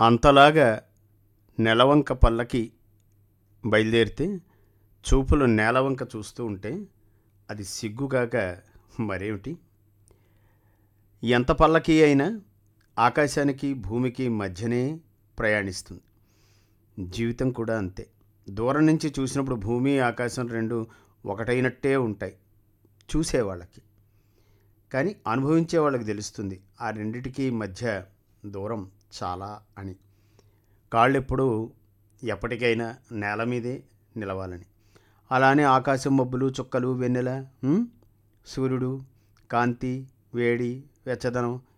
అంతలాగా నెలవంక పల్లకి బయలుదేరితే చూపులు నేలవంక చూస్తూ ఉంటే అది సిగ్గుగాక మరేమిటి ఎంత పల్లకి అయినా ఆకాశానికి భూమికి మధ్యనే ప్రయాణిస్తుంది జీవితం కూడా అంతే దూరం నుంచి చూసినప్పుడు భూమి ఆకాశం రెండు ఒకటైనట్టే ఉంటాయి చూసేవాళ్ళకి కానీ అనుభవించే వాళ్ళకి తెలుస్తుంది ఆ రెండిటికి మధ్య దూరం చాలా అని కాళ్ళు ఎప్పుడూ ఎప్పటికైనా నేల మీదే నిలవాలని అలానే ఆకాశం మబ్బులు చుక్కలు వెన్నెల ఉమ్, సూర్యుడు కాంతి వేడి వెచ్చదనం